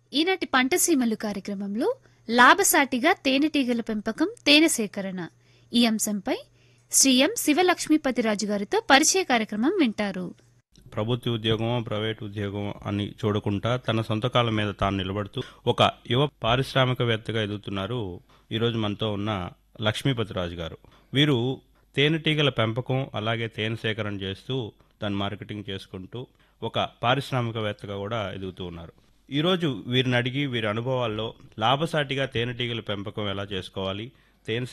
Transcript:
ఈనాటి పంటసీమలు కార్యక్రమంలో లాభసాటిగా తేనెటీగల పెంపకం తేనె సేకరణ ఈ అంశంపై శ్రీ ఎం శివలక్ష్మీపతిరాజు గారితో పరిచయ కార్యక్రమం వింటారు ప్రభుత్వ ఉద్యోగమో ప్రైవేట్ ఉద్యోగమో అని చూడకుండా తన సొంత కాళ్ళ మీద తాను నిలబడుతూ ఒక యువ పారిశ్రామికవేత్తగా ఎదుగుతున్నారు ఈరోజు మనతో ఉన్న లక్ష్మీపతిరాజు గారు వీరు తేనెటీగల పెంపకం అలాగే తేనె సేకరణ చేస్తూ దాన్ని మార్కెటింగ్ చేసుకుంటూ ఒక పారిశ్రామికవేత్తగా కూడా ఎదుగుతూ ఉన్నారు ఈరోజు వీరిని అడిగి వీరి అనుభవాల్లో లాభసాటిగా తేనెటీగల పెంపకం ఎలా చేసుకోవాలి తేనె